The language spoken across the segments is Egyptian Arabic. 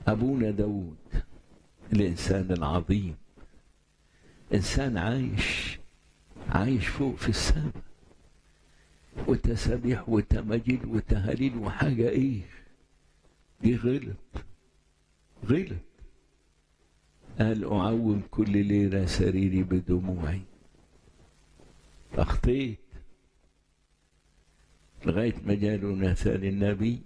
أبونا داود الإنسان العظيم إنسان عايش عايش فوق في السماء وتسابيح وتماجيد وتهاليل وحاجة إيه دي غلط غلط قال أعوم كل ليلة سريري بدموعي أخطيت لغاية ما جاله ناثان النبي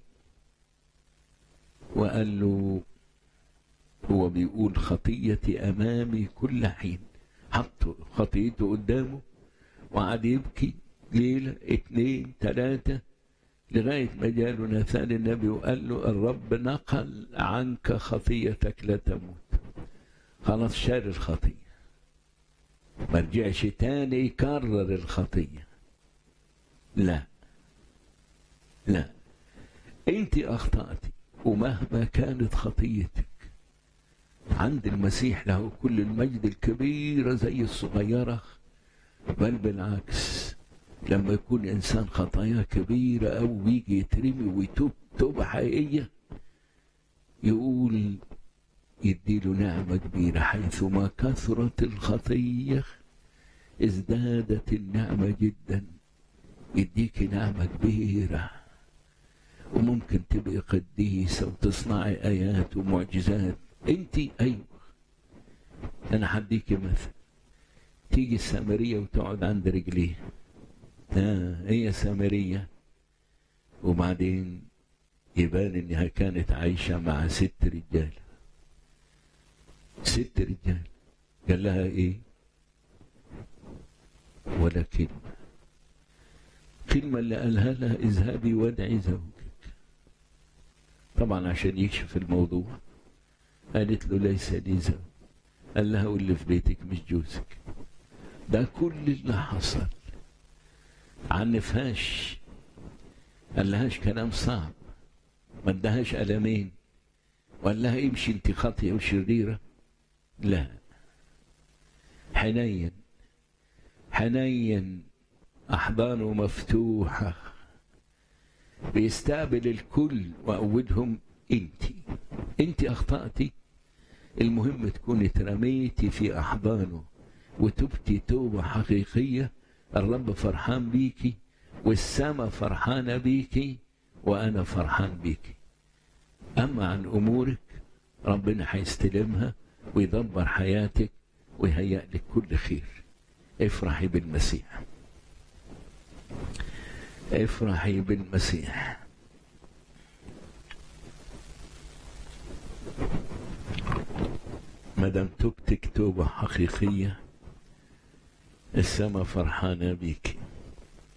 وقال له هو بيقول خطيتي أمامي كل حين حط خطيته قدامه وقعد يبكي ليلة اتنين تلاتة لغاية ما جاله ناثان النبي وقال له الرب نقل عنك خطيتك لا تموت خلاص شال الخطية ما رجعش تاني يكرر الخطية لا لا انت اخطأتي ومهما كانت خطيتك عند المسيح له كل المجد الكبيرة زي الصغيرة بل بالعكس لما يكون إنسان خطاياه كبيرة أو ويجي يترمي ويتوب توبة حقيقية يقول يديله نعمة كبيرة حيثما كثرت الخطية ازدادت النعمة جدا يديك نعمة كبيرة وممكن تبقي قديسة وتصنعي آيات ومعجزات انت ايوه انا هديكي مثل تيجي السامرية وتقعد عند رجليه آه هي سامرية وبعدين يبان انها كانت عايشة مع ست رجال ست رجال قال لها ايه ولا كلمة كلمة اللي قالها لها اذهبي وادعي زوجك طبعا عشان يكشف الموضوع قالت له ليس لي زوج قال لها واللي في بيتك مش جوزك ده كل اللي حصل عنفهاش قال لهاش كلام صعب ما ادهاش ألمين وقال لها امشي انت خاطئة وشريرة لا حنين حنين أحضانه مفتوحة بيستقبل الكل وأودهم انت انت أخطأتي المهم تكون اترميتي في أحضانه وتبتي توبة حقيقية الرب فرحان بيكي والسماء فرحانة بيكي وأنا فرحان بيكي أما عن أمورك ربنا هيستلمها ويدبر حياتك ويهيأ لك كل خير افرحي بالمسيح افرحي بالمسيح ما دام توبتك توبة حقيقية السماء فرحانة بيك